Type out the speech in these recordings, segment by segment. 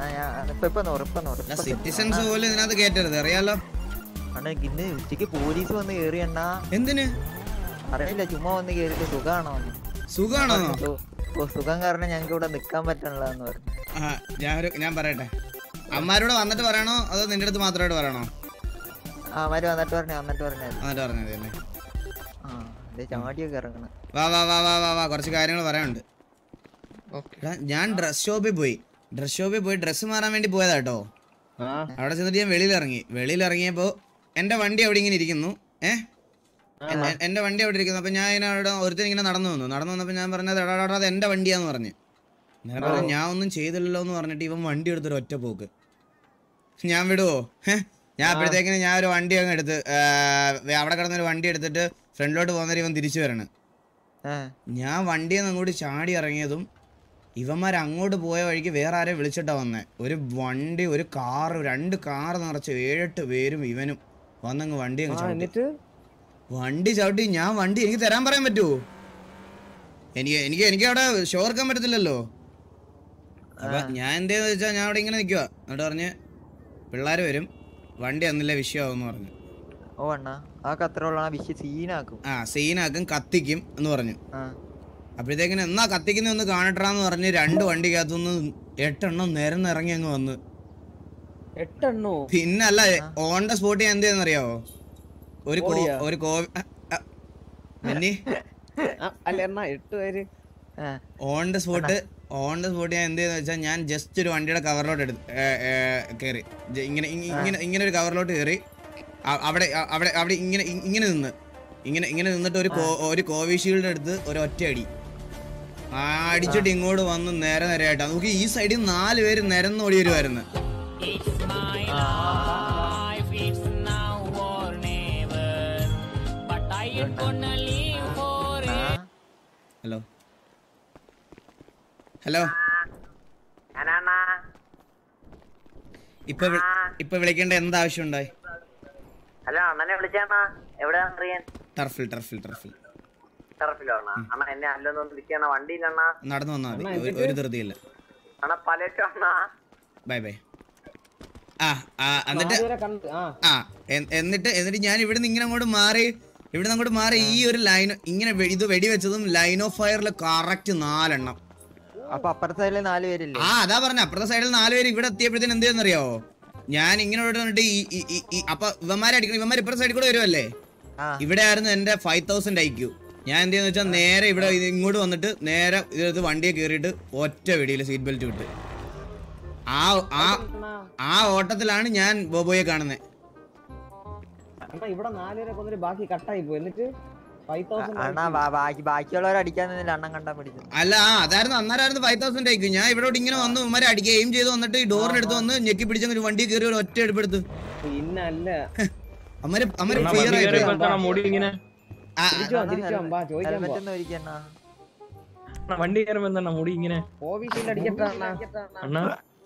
ആ ഞാൻ ഇപ്പൊ ഇപ്പൊ നൂറ് ഇപ്പൊ നൂറ് ഇപ്പൊ സിറ്റിസൺസ് പോലും ഇതിനകത്ത് കേറ്റരുത് അറിയാലോ അണ്ണാ ഇന്ന് ഉച്ചക്ക് പോലീസ് വന്ന് കേറി അണ്ണാ എന്തിന് അറിയില്ല ചുമ്മാ വന്ന് കേറിട്ട് സുഖാണോ സുഖാണോ സുഖം കാരണം ഞങ്ങക്ക് ഇവിടെ നിക്കാൻ പറ്റണില്ലെന്ന് പറഞ്ഞു ആ ഞാൻ ഒരു ഞാൻ പറയട്ടെ അമ്മാരോട് വന്നിട്ട് പറയണോ അതോ നിന്റെ അടുത്ത് മാത്രമായിട്ട് പറയണോ ആ അവര് വന്നിട്ട് പറഞ്ഞു വന്നിട്ട് പറഞ്ഞു വന്നിട്ട് പറഞ്ഞത് തന്നെ ആ അതെ ചാടിയൊക്കെ ഇറങ്ങണം വാ വാ വാ വാ വാ വാ കുറച്ച് കാര്യങ്ങൾ പറയാനുണ്ട് എടാ, ഞാൻ ഡ്രസ് ഷോപ്പിൽ പോയി ഡ്രസ് ഷോപ്പിൽ പോയി ഡ്രസ്സ് മാറാൻ വേണ്ടി പോയതാ കേട്ടോ അവിടെ ചെന്നിട്ട് ഞാൻ വെളിയിൽ ഇറങ്ങി വെളിയിൽ ഇറങ്ങിയപ്പോ എന്റെ വണ്ടി അവിടെ ഇങ്ങനെ ഇരിക്കുന്നു ഏ എ- എ- എന്റെ വണ്ടി അവിടെ ഇരിക്കുന്നു അപ്പൊ ഞാൻ ഇങ്ങനെ അവിടെ ഒരുത്തൻ ഇങ്ങനെ നടന്നു വന്നു നടന്നു വന്നപ്പോ ഞാൻ പറഞ്ഞത് എടാ എടാ, അത് എന്റെ വണ്ടിയാന്ന് പറഞ്ഞു ഞാൻ പറഞ്ഞു ഞാൻ ഒന്നും ചെയ്തില്ലല്ലോ എന്ന് പറഞ്ഞിട്ട് ഇവൻ വണ്ടി എടുത്തൊരു ഒറ്റ പോക്ക് ഞാൻ വിടുവോ ഹേ? ഞാൻ അപ്പോഴത്തേക്കിന് ഞാൻ ഒരു വണ്ടി അങ്ങ് എടുത്ത് ആ, അവിടെ കിടന്ന ഒരു വണ്ടി എടുത്തിട്ട് ഫ്രണ്ടിലോട്ട് പോകുന്നവർ ഇവൻ തിരിച്ചു വരണം ഏ ഞാൻ വണ്ടിയിൽ നിന്ന് അങ്ങോട്ട് ചാടി ഇറങ്ങിയതും ഇവന്മാർ അങ്ങോട്ട് പോയ വഴിക്ക് വേറെ ആരെ വിളിച്ചിട്ടാ വന്നേ ഒരു വണ്ടി ഒരു കാറ് രണ്ട് കാറ് നിറച്ച് ഏഴെട്ട് പേരും ഇവനും വന്നങ്ങ് വണ്ടി അങ്ങ് ചവിട്ടി എന്നിട്ട് വണ്ടി ചവിട്ടി ഞാൻ വണ്ടി എനിക്ക് തരാൻ പറയാൻ പറ്റുമോ എനിക്ക് എനിക്ക് എനിക്ക് അവിടെ ഷോ ഇറക്കാൻ പറ്റത്തില്ലല്ലോ അപ്പൊ ഞാൻ എന്തേന്ന് വെച്ചാൽ ഞാൻ അവിടെ ഇങ്ങനെ നിൽക്കുക എന്നിട്ട് പറഞ്ഞ് പിള്ളേർ വരും വണ്ടി അന്നില്ല വിഷയമാവെന്ന് പറഞ്ഞു ഓ അണ്ണാ ആ അത്ര ഉള്ള വിഷയ സീനാക്കും ആ സീനാക്കും കത്തിക്കും എന്ന് പറഞ്ഞു ആ അപ്പോഴത്തേക്കിന് എന്നാ കത്തിക്കുന്ന ഒന്ന് കാണട്ടാന്ന് പറഞ്ഞ് രണ്ട് വണ്ടിക്കകത്തുനിന്ന് എട്ടെണ്ണം നിരന്നിറങ്ങി അങ്ങ് വന്ന് എട്ടെണ്ണോ പിന്നെ അല്ല ഓൺ ദ സ്പോട്ട് ഞാൻ എന്ത് ചെയ്യുന്നറിയാവോ ഒരു കോ- ഓടിയാ? ഒരു കോവി മിന്നി ആ, അല്ല എണ്ണ എട്ട് പേര് ഏ on the spot on the spot ഞാൻ എന്ത് ചെയ്യുന്ന വെച്ചാൽ ഞാൻ ജസ്റ്റ് ഒരു വണ്ടിയുടെ കവറിലോട്ട് എടുത്ത് കയറി ഇങ്ങനെ ഇ- ഇങ്ങനെ ഇങ്ങനെ ഒരു കവറിലോട്ട് കയറി അ- അവിടെ അ- അവിടെ അവിടെ ഇങ്ങനെ ഇ- ഇങ്ങനെ നിന്ന് ഇങ്ങനെ ഇങ്ങനെ നിന്നിട്ട് ഒരു കോ- ഒരു കോവിഷീൽഡ് എടുത്ത് ഒരു ഒറ്റ അടി ആ അടിച്ചിട്ട് ഇങ്ങോട്ട് വന്ന് നേരെ നേരെയായിട്ടാ നമുക്ക് ഈ സൈഡിൽ നാല് പേര് നിരന്ന് ഓടി വരുമായിരുന്നു ഹലോ ഹലോ ഇപ്പൊ വി- ഇപ്പൊ വിളിക്കേണ്ട എന്താ ആവശ്യം ഉണ്ടായി ഹലോ അണ്ണനെ വിളിച്ചാണ എവിടെ അറിയാൻ ടർഫിൽ ടർഫിൽ ടർഫിൽ ടെറഫിലോ അണ്ണ അണ്ണ എന്നെ അല്ലൊന്നും വിളിക്കണ വണ്ടിയിലണ്ണ നടന്നു വന്നാൽ മതി ഒരു- ഒരു ധൃതിയില്ല അണ്ണ പലറ്റോ അണ്ണ ബൈ ബൈ ആ ആ എന്നിട്ട് നാലുപേരെ കണ്ട് ആ ആ എ- എന്നിട്ട് എന്നിട്ട് ഞാൻ ഇവിടുന്ന് ഇങ്ങനെ അങ്ങോട്ട് മാറി ഇവിടുന്ന് അങ്ങോട്ട് മാറി ഈ ഒരു ലൈൻ ഇങ്ങനെ വെ- ഇത് വെടിവെച്ചതും ലൈൻ ഓഫ് ഫയറിൽ കറക്റ്റ് നാലെണ്ണം അപ്പൊ അപ്പുറത്തെ സൈഡില് നാല് പേരില്ലേ ആ അതാ പറഞ്ഞ അപ്പുറത്തെ സൈഡിൽ നാല് പേര് ഇവിടെ എത്തിയപ്പോഴത്തേന് എന്ത് ചെയ്യുന്നറിയാവോ ഞാൻ ഇങ്ങനെ ഇവിടെ വന്നിട്ട് ഈ ഈ- ഈ- ഈ അപ്പൊ ഇവന്മാരെ അടിക്കണം ഇവന്മാർ ഇപ്പുറത്തെ സൈഡിൽ കൂടെ വരുമല്ലേ ആ ഇവിടെ ആയിരുന്നു എന്റെ ഫൈവ് തൗസൻഡ് ഐക്യു ഞാൻ എന്ത് ചെയ്യുന്ന വെച്ചാൽ നേരെ ഇവിടെ ഇത് ഇങ്ങോട്ട് വന്നിട്ട് നേരെ ഇതെടുത്ത് വണ്ടിയെ കയറിയിട്ട് ഒറ്റ വെടിയിൽ സീറ്റ് ബെൽറ്റ് വിട്ട് ആ ആ ആ ഓട്ടത്തിലാണ് ഞാൻ ബോബോയെ കാണുന്നത് അണ്ണാ ഇവിടെ നാലുപേരെ കൊന്നിട്ട് ബാക്കി കട്ടായി പോയി എന്നിട്ട് ഫൈവ് തൗസൻഡ് അണ്ണാ ബാ- ബാക്കി ബാക്കിയുള്ളവരെ അടിക്കാൻ നിന്നില്ല അണ്ണൻ കണ്ടാ പിടിച്ചത് അല്ല ആ അതായിരുന്നു അന്നേരമായിരുന്നു ഫൈവ് തൗസൻഡ് ഐക്യു ഞാൻ ഇവിടെ ഇങ്ങനെ വന്ന് ഉമ്മരെ അടിക്കുക എയിം ചെയ്ത് വന്നിട്ട് ഈ ഡോറിന്റെ അടുത്ത് വന്ന് ഞെക്കി പിടിച്ച ഒരു വണ്ടി കയറി ഒരു ഒറ്റ എടുപ്പെടുത്ത് പിന്നല്ല അമ്മര് അമ്മര് അണ്ണാ, ക്ലിയർ വണ്ടി ആയിട്ട് കയറിയപ്പോ എന്താണ് മുടി ഇങ്ങനെ ആ, തിരിച്ചു വാ തിരിച്ചു വാ ചോദിക്കാൻ ഹെൽമെറ്റ് പോവാ ഒന്ന് ഒരിക്കണ്ണാ അണ്ണാ, വണ്ടി കയറുമ്പോ എന്താണ് മുടി ഇങ്ങനെ കോവിഷീൽഡ് അടിക്കട്ടെ അണ്ണാ അണ്ണാ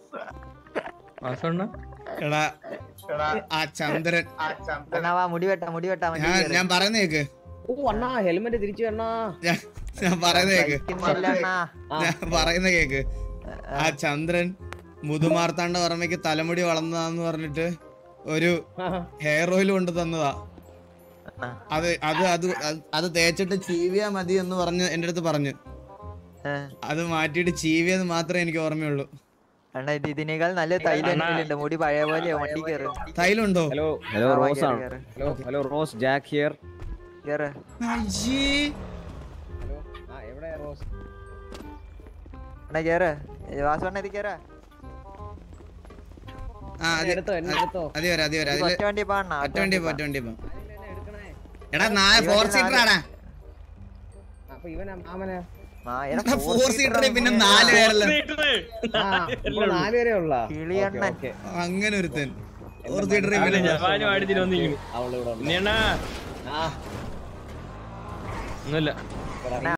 വാസണ്ണ എടാ ആ ചന്ദ്രൻ അണ്ണാ വാ മുടി വെട്ടാ മുടി വെട്ടാ വണ്ടി ഞാൻ കേറ്. ഞാൻ പറയുന്ന കേക്ക് ഓ അണ്ണാ ഹെൽമെറ്റ് തിരിച്ചു അണ്ണാ ഞാൻ ഞാൻ പറയുന്ന കേക്ക് ബൈക്കിന്നല്ല അണ്ണാ ഞാൻ പറയുന്ന കേക്ക് ആ ചന്ദ്രൻ മുതുമാർത്താണ്ട ഓർമ്മയ്ക്ക് തലമുടി വളർന്നതാന്ന് പറഞ്ഞിട്ട് ഒരു ഹെയർ ഓയിൽ കൊണ്ട് തന്നതാ അണ്ണാ അത് അത് അത് അത് അത് തേച്ചിട്ട് ചീവിയാ മതി എന്ന് പറഞ്ഞ് എന്റെ അടുത്ത് പറഞ്ഞു ഏ. അത് മാറ്റിയിട്ട് ചീവിയെന്ന് മാത്രമേ എനിക്ക് ഓർമ്മയുള്ളൂ അണ്ണാ ഇത് ഇതിനേക്കാൾ നല്ല തൈലം അണ്ണാ. ഉണ്ട് മുടി പഴയ പോലെ വണ്ടി കയറ് തൈലുണ്ടോ ഹലോ ഹലോ ആ, വാ, റോസ് കേറ്, ആണ് കേറ്. Hello hello Rose Jack here കേറ് അയ്യേ. ഹലോ ആ എവിടെ റോസ് അണ്ണാ കേറ് വാസണ്ണ ഇത് കേറാ ആ അത് എടുത്തോ എന്നെ എടുത്തോ അത് വരാം അത് വരാം ഇത് അതില് ഒറ്റ വണ്ടി പാണ്ണ ഒറ്റ വണ്ടി പോ ഒറ്റ വണ്ടി പോ എന്നെ എടുക്കണേ എടാ നാല് ഫോർ സീറ്റർ ആടാ അപ്പൊ ഇവനാ മാമനാ ഫോർ സീറ്റർ പിന്നെ നാല് പേരല്ലോ ആ ഇവിടെ നാലുപേരെ ഉള്ള കിളിയണ്ണൻ അങ്ങനെ ഒരുത്തൻ ഫോർ സീറ്റർ ജപ്പാനും ആടിച്ചിട്ട് വന്നിരിക്കുന്നു അവളിവിടെ ഉണ്ട് ഇനി അണ്ണാ ആ ഒന്നുമില്ല ഇവിടെ